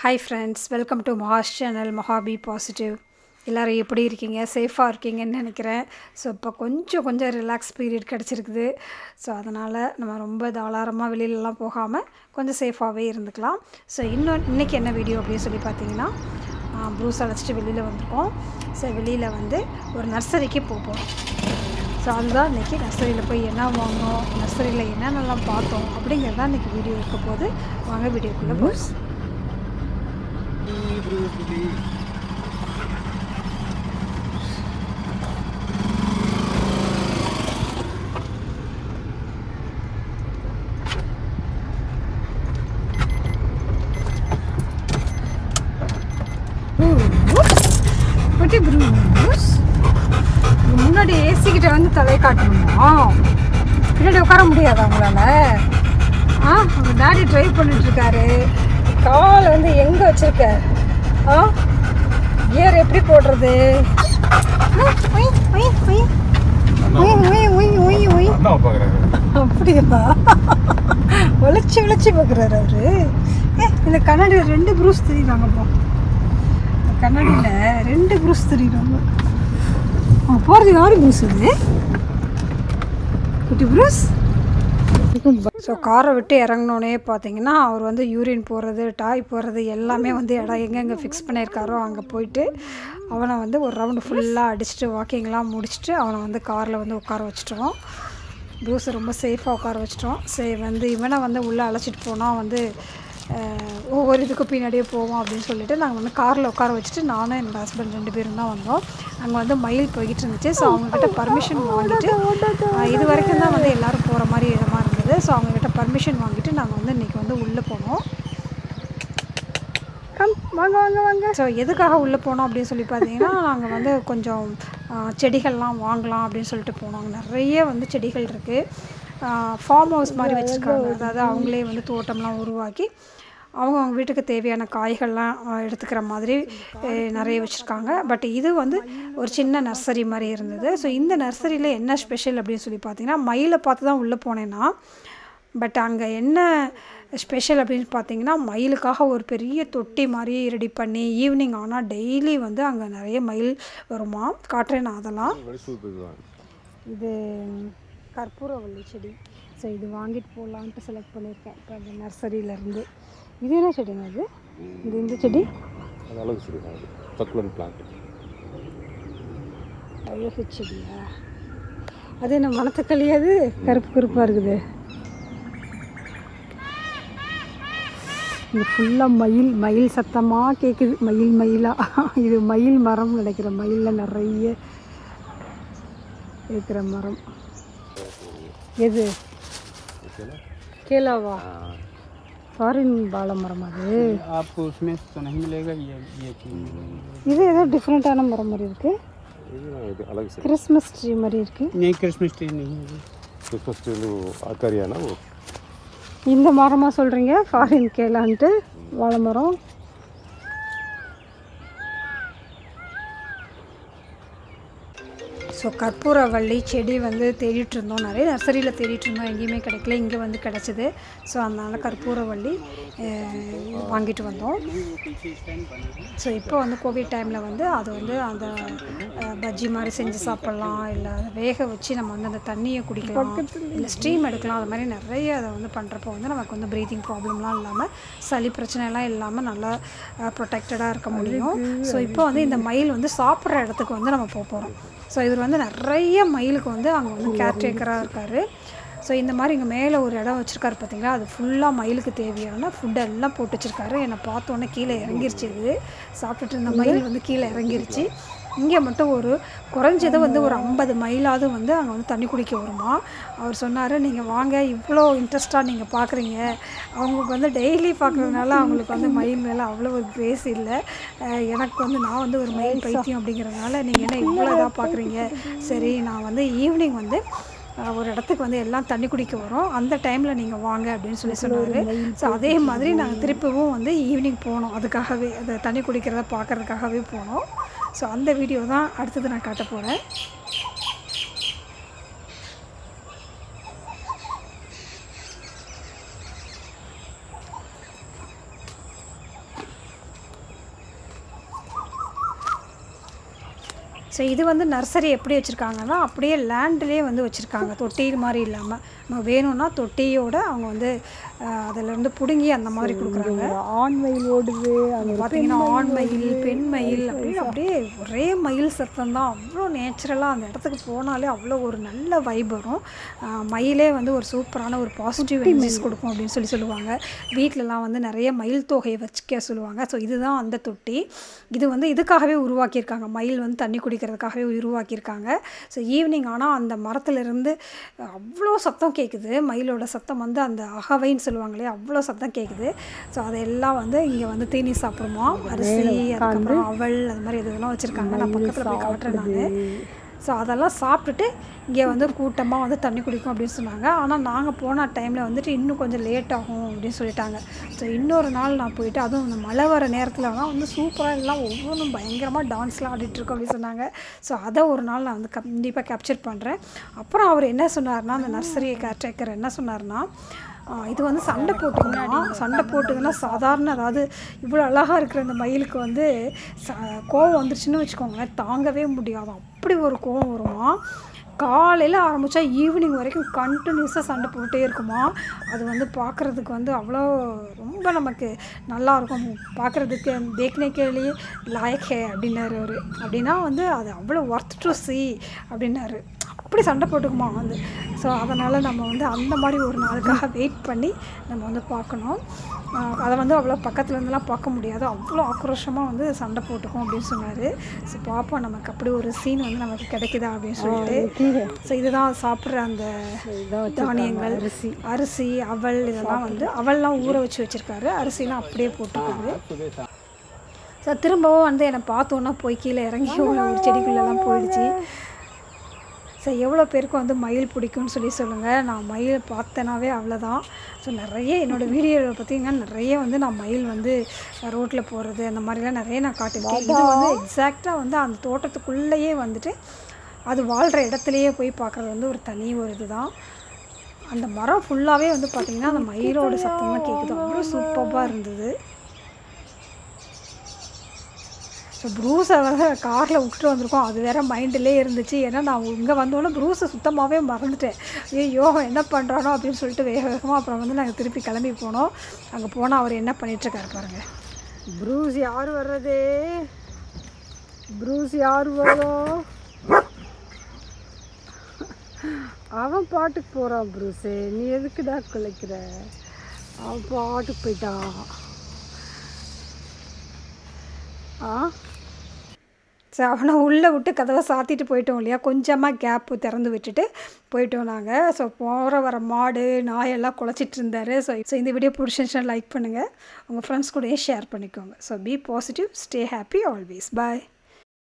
Hi friends welcome to Maha's channel மஹாபி positive எல்லோரும் எப்படி இருக்கீங்க சேஃபாக இருக்கீங்கன்னு நினைக்கிறேன் ஸோ இப்போ கொஞ்சம் கொஞ்சம் ரிலாக்ஸ் பீரியட் கிடச்சிருக்குது ஸோ அதனால் நம்ம ரொம்ப தாளாரமாக வெளியிலலாம் போகாமல் கொஞ்சம் சேஃபாகவே இருந்துக்கலாம் ஸோ இன்னும் இன்றைக்கி என்ன வீடியோ அப்படின்னு சொல்லி பார்த்தீங்கன்னா ப்ரூஸ் அழைச்சிட்டு வெளியில் வந்திருக்கோம் ஸோ வெளியில் வந்து ஒரு நர்சரிக்கு போக போகிறோம் ஸோ அதுதான் இன்றைக்கி நர்சரியில் போய் என்ன வாங்கினோம் நர்சரியில் என்னென்னலாம் பார்த்தோம் அப்படிங்கிறது தான் இன்றைக்கி வீடியோ இருக்க போது வாங்க வீடியோக்குள்ளே ப்ரூஸ் குட்டி ப்ரூஸ் முன்னாடி ஏசிக்கிட்ட வந்து தலை காட்டணுமா பின்னாடி உட்கார முடியாதா உங்களால் ஆ உங்கள் டாடி ட்ரைவ் பண்ணிட்டுருக்காரு கால் வந்து எங்கே வச்சுருக்க ஆ கியர் எப்படி போடுறது ஆ, உய், உய், உய். உய், உய், உய், உய், உய். அண்ணா பார்க்குறாரு அப்படியா உழைச்சி உழைச்சி பார்க்குறாரு அவரு ஏ இந்த கண்ணாடியில் ரெண்டு ப்ரூஸ் தெரியுறாங்கப்பா இந்த கண்ணாடியில் ரெண்டு ப்ரூஸ் தெரியுறாங்க அவங்க போகிறது யாரு ப்ரூஸ் இது குட்டி ப்ரூஸ் ஸோ காரை விட்டு இறங்கினோடனே பார்த்தீங்கன்னா அவர் வந்து யூரின் போகிறது டாய் போகிறது எல்லாமே வந்து இடம் எங்கெங்கே ஃபிக்ஸ் பண்ணியிருக்காரோ அங்கே போயிட்டு அவனை வந்து ஒரு ரவுண்டு ஃபுல்லாக அடிச்சுட்டு வாக்கிங்லாம் முடிச்சுட்டு அவனை வந்து காரில் வந்து உட்கார வச்சிட்டோம் ப்ரூஸை ரொம்ப சேஃபாக உட்கார வச்சிட்டோம் சரி வந்து இவனை வந்து உள்ளே அழைச்சிட்டு போனால் வந்து அஹ், ஒவ்வொரு இதுக்கு பின்னாடியே போவோம் அப்படின்னு சொல்லிட்டு நாங்கள் வந்து காரில் உட்கார வச்சுட்டு நானும் என்னோடய ஹஸ்பண்ட் ரெண்டு பேரும் தான் வந்தோம் அங்கே வந்து மயில் போய்கிட்டு இருந்துச்சு ஸோ அவங்கக்கிட்ட பர்மிஷன் வாங்கிட்டு அஹ், இது வரைக்கும் தான் வந்து எல்லோரும் போகிற மாதிரி இடமா இருந்தது ஸோ அவங்கக்கிட்ட பர்மிஷன் வாங்கிட்டு நாங்கள் வந்து இன்றைக்கி வந்து உள்ளே போனோம் கம் வாங்க வாங்க வாங்க ஸோ எதுக்காக உள்ளே போனோம் அப்படின்னு சொல்லி பார்த்தீங்கன்னா நாங்கள் வந்து கொஞ்சம் ஆ, செடிகள்லாம் வாங்கலாம் அப்படின்னு சொல்லிட்டு போனோம் அங்க நிறைய வந்து செடிகள் இருக்குது ஃபார்ம் ஹவுஸ் மாதிரி வச்சுருக்காங்க அதாவது அவங்களே வந்து தோட்டம்லாம் உருவாக்கி அவங்க அவங்க வீட்டுக்கு தேவையான காய்கள்லாம் ஆ, எடுத்துக்கிற மாதிரி அஹ், நிறைய வச்சுருக்காங்க பட் இது வந்து ஒரு சின்ன நர்சரி மாதிரி இருந்தது ஸோ இந்த நர்சரியில் என்ன ஸ்பெஷல் அப்படின்னு சொல்லி பார்த்தீங்கன்னா மயிலை பார்த்து தான் உள்ளே போனேன்னா பட் அங்கே என்ன ஸ்பெஷல் அப்படின்னு பார்த்தீங்கன்னா மயிலுக்காக ஒரு பெரிய தொட்டி மாதிரி ரெடி பண்ணி ஈவினிங் ஆனால் டெய்லி வந்து அங்கே நிறைய மயில் வருமா காட்டுறேன் நான் அதெல்லாம் இது கற்பூரவள்ளி செடி ஸோ இது வாங்கிட்டு போகலான்ட்டு செலக்ட் பண்ணியிருக்கேன் இப்போ அந்த நர்சரியிலேருந்து இது என்ன செடிங்க அது இது இந்த செடி அது அழகு செடி தான் அது சக்குலன் பிளான்ட் அழகு செடியா அது என்ன மணத்தக்காளி அது கருப்பு கருப்பாக இருக்குது இது ஃபுல்லாக மயில் மயில் சத்தமாக கேட்குது மயில் மயிலாக இது மயில் மரம் நினைக்கிற மயிலில் நிறைய இருக்கிற மரம் எது கேளாவா ஃபாரின் பால மரம் அது आपको उसमें तो नहीं मिलेगा ये ये चीज़ இது ஏதோ டிஃப்ரெண்ட்டான மரம் மாதிரி இருக்குது இது இது அழகு செடி கிறிஸ்மஸ் ட்ரீ மாதிரி இருக்குது नहीं क्रिसमस ट्री नहीं है ये கிறிஸ்மஸ் ட்ரீலு ஆக்காரியானா ஓ இந்த மரமாக சொல்கிறீங்க ஃபாரின் கேளான்ட்டு வாழை மரம் ஸோ கற்பூரவள்ளி செடி வந்து தேடிட்டு இருந்தோம் நிறைய நர்சரியில் தேடிட்டு இருந்தோம் எங்கேயுமே கிடைக்கல இங்கே வந்து கிடச்சிது ஸோ அதனால் கற்பூரவள்ளி அஹ், வாங்கிட்டு வந்தோம் ஸோ இப்போ வந்து கோவிட் டைமில் வந்து அது வந்து அந்த அஹ், பஜ்ஜி மாதிரி செஞ்சு சாப்பிட்லாம் இல்லை அதை வேக வச்சு நம்ம வந்து அந்த தண்ணியை குடிக்கலாம் இல்லை ஸ்டீம் எடுக்கலாம் அது மாதிரி நிறைய அதை வந்து பண்ணுறப்போ வந்து நமக்கு வந்து ப்ரீத்திங் ப்ராப்ளம்லாம் இல்லாமல் சளி பிரச்சனைலாம் இல்லாமல் நல்லா ப்ரொடெக்டடாக இருக்க முடியும் ஸோ இப்போ வந்து இந்த மயில் வந்து சாப்பிட்ற இடத்துக்கு வந்து நம்ம போக போகிறோம் ஸோ இவர் வந்து நிறைய மயிலுக்கு வந்து அங்கே வந்து கேர்டேக்கராக இருக்கார் ஸோ இந்த மாதிரி இங்கே மேலே ஒரு இடம் வச்சுருக்காரு பார்த்தீங்களா அது ஃபுல்லாக மயிலுக்கு தேவையான ஃபுட் எல்லாம் போட்டு வச்சுருக்காரு என்னை பார்த்தோன்னே கீழே இறங்கிருச்சு இது சாப்பிட்டுட்டு இருந்த மயில் வந்து கீழே இறங்கிருச்சு இங்கே மட்டும் ஒரு குறைஞ்சது வந்து ஒரு ஐம்பது மைலாவது வந்து அங்கே வந்து தண்ணி குடிக்க வருமா அவர் சொன்னார் நீங்கள் வாங்க இவ்வளோ இன்ட்ரெஸ்ட்டாக நீங்கள் பார்க்குறீங்க அவங்களுக்கு வந்து டெய்லி பார்க்குறதுனால அவங்களுக்கு வந்து மயில் மேலே அவ்வளோ ஒரு கிரேஸ் இல்லை அஹ் எனக்கு வந்து நான் வந்து ஒரு மயில் பைத்தியம் அப்படிங்கிறதுனால நீங்கள் என்ன இவ்வளோ இதாக பார்க்குறீங்க சரி நான் வந்து ஈவினிங் வந்து அஹ், ஒரு இடத்துக்கு வந்து எல்லாம் தண்ணி குடிக்க வரோம் அந்த டைமில் நீங்கள் வாங்க அப்படின்னு சொல்லி சொன்னார் ஸோ அதே மாதிரி நாங்கள் திருப்பவும் வந்து ஈவினிங் போனோம் அதுக்காகவே அந்த தண்ணி குடிக்கிறத பார்க்குறதுக்காகவே போனோம் ஸோ அந்த வீடியோ தான் அடுத்தது நான் காட்ட போகிறேன் ஸோ இது வந்து நர்சரி எப்படி வச்சுருக்காங்கன்னா அப்படியே லேண்ட்லேயே வந்து வச்சுருக்காங்க தொட்டி மாதிரி இல்லாமல் நம்ம வேணும்னா தொட்டியோட அவங்க வந்து அஹ், அதிலிருந்து பிடுங்கி அந்த மாதிரி கொடுக்குறாங்க ஆண் மயில் ஓடுது அங்கே பார்த்தீங்கன்னா ஆண் மயில் பெண் மயில் அப்படின்னு அப்படியே ஒரே மயில் சத்தம் தான் அவ்வளோ நேச்சுரலாக அந்த இடத்துக்கு போனாலே அவ்வளோ ஒரு நல்ல வைப் வரும் ஆஹ் மயிலே வந்து ஒரு சூப்பரான ஒரு பாசிட்டிவ் எனர்ஜிஸ் கொடுக்கும் அப்படின்னு சொல்லி சொல்லுவாங்க வீட்டிலலாம் வந்து நிறைய மயில் தொகையை வச்சுக்க சொல்லுவாங்க ஸோ இதுதான் அந்த தொட்டி இது வந்து இதுக்காகவே உருவாக்கியிருக்காங்க மயில் வந்து தண்ணி குடிக்கிறதுக்காகவே உருவாக்கியிருக்காங்க ஸோ ஈவினிங் ஆனால் அந்த மரத்துலேருந்து அவ்வளோ சத்தம் கேட்குது மயிலோட சத்தம் வந்து அந்த அகவைன்னு சொல்லுவாங்களே அவ்வளோ சத்தம் கேட்குது ஸோ அதெல்லாம் வந்து இங்கே வந்து தீனி சாப்பிடுமா அரிசி அதுக்கப்புறம் அவல் அது மாதிரி இதெல்லாம் வச்சுருக்காங்க நான் பக்கத்தில் போய் காட்டுறேன் நான் ஸோ அதெல்லாம் சாப்பிட்டுட்டு இங்கே வந்து கூட்டமாக வந்து தண்ணி குடிக்கும் அப்படின்னு சொன்னாங்க ஆனால் நாங்கள் போன டைமில் வந்துட்டு இன்னும் கொஞ்சம் லேட் ஆகும் அப்படின்னு சொல்லிட்டாங்க ஸோ இன்னொரு நாள் நான் போயிட்டு அதுவும் இந்த மழை வர நேரத்துலலாம் வந்து சூப்பராக எல்லாம் ஒவ்வொன்றும் பயங்கரமாக டான்ஸ்லாம் ஆடிட்டுருக்கோம் அப்படின்னு சொன்னாங்க ஸோ அதை ஒரு நாள் நான் வந்து கண்டிப்பாக கேப்சர் பண்ணுறேன் அப்புறம் அவர் என்ன சொன்னார்னா அந்த நர்சரி கேர்டேக்கர் என்ன சொன்னார்னா ஆ, இது வந்து சண்டை போட்டுங்கன்னா சண்டை போட்டுதுன்னா சாதாரண அதாவது இவ்வளோ அழகாக இருக்கிற இந்த மயிலுக்கு வந்து ச கோவம் வந்துருச்சுன்னு வச்சுக்கோங்களேன் தாங்கவே முடியாது அப்படி ஒரு கோவம் வருமா காலையில் ஆரம்பித்தா ஈவினிங் வரைக்கும் கண்டினியூஸாக சண்டை போட்டுட்டே இருக்குமா அது வந்து பார்க்குறதுக்கு வந்து அவ்வளோ ரொம்ப நமக்கு நல்லா இருக்கும் பார்க்குறதுக்கு தேக்னே கேலியே லாயக் ஹே அப்படின்னாரு அவர் அப்படின்னா வந்து அது அவ்வளோ ஒர்த் டு see அப்படின்னாரு அப்படி சண்டை போட்டுக்குமா வந்து ஸோ அதனால் நம்ம வந்து அந்த மாதிரி ஒரு நாளுக்காக வெயிட் பண்ணி நம்ம வந்து பார்க்கணும் ஆஹ் அதை வந்து அவ்வளோ பக்கத்துல இருந்தெல்லாம் பார்க்க முடியாது அவ்வளோ ஆக்ரோஷமாக வந்து சண்டை போட்டுக்கும் அப்படின்னு சொன்னார் ஸோ பார்ப்போம் நமக்கு அப்படி ஒரு சீன் வந்து நமக்கு கிடைக்குதா அப்படின்னு சொல்லிட்டு ஸோ இதுதான் சாப்பிட்ற அந்த தானியங்கள் அரிசி அரிசி அவல் இதெல்லாம் வந்து அவல்லாம் ஊற வச்சு வச்சுருக்காரு அரிசிலாம் அப்படியே போட்டிருக்காரு ஸோ திரும்பவும் வந்து என்னை பார்த்தோன்னா போய் கீழே இறங்கி ஒரு செடிக்குள்ளெல்லாம் போயிடுச்சு ஸோ எவ்வளோ பேருக்கு வந்து மயில் பிடிக்கும்னு சொல்லி சொல்லுங்கள் நான் மயில் பார்த்தேனாவே அவ்வளோதான் ஸோ நிறைய என்னோடய வீடியோவில் பார்த்தீங்கன்னா நிறைய வந்து நான் மயில் வந்து ரோட்டில் போகிறது அந்த மாதிரிலாம் நிறைய நான் காட்டியிருக்கேன் இது வந்து எக்ஸாக்டாக வந்து அந்த தோட்டத்துக்குள்ளேயே வந்துட்டு அது வாழ்கிற இடத்துலையே போய் பார்க்குறது வந்து ஒரு தனி ஒரு இதுதான் அந்த மரம் ஃபுல்லாகவே வந்து பார்த்திங்கன்னா அந்த மயிலோட சத்தம் தான் கேட்குது அவ்வளோ சூப்பராக இருந்தது ஸோ ப்ரூஸை வந்து காரில் விட்டுட்டு வந்திருக்கோம் அது வேற மைண்டிலே இருந்துச்சு ஏன்னா நான் இங்கே வந்தோடனே ப்ரூஸை சுத்தமாகவே மறந்துட்டேன் ஐயோ என்ன பண்ணுறானோ அப்படின்னு சொல்லிட்டு வேக வேகமாக அப்புறம் வந்து நாங்கள் திருப்பி கிளம்பி போனோம் அங்கே போனால் அவர் என்ன பண்ணிகிட்ருக்காரு பாருங்க ப்ரூஸ் யார் வர்றது ப்ரூஸ் யார் வரும் அவன் பாட்டுக்கு போகிறான் ப்ரூஸு நீ எதுக்குடா குலைக்கிற அவன் பாட்டுக்கு போயிட்டான் ஆ ஸோ அவனை உள்ளே விட்டு கதவை சாத்திட்டு போயிட்டோம் இல்லையா கொஞ்சமாக கேப்பு திறந்து விட்டுட்டு போயிட்டோம் நாங்கள் ஸோ போகிற வர மாடு நாயெல்லாம் குலைச்சிட்டு இருந்தார் ஸோ ஸோ இந்த வீடியோ பிடிச்சிருந்துச்சுன்னா லைக் பண்ணுங்கள் உங்கள் ஃப்ரெண்ட்ஸ் கூடயே ஷேர் பண்ணிக்கோங்க so be positive stay happy always bye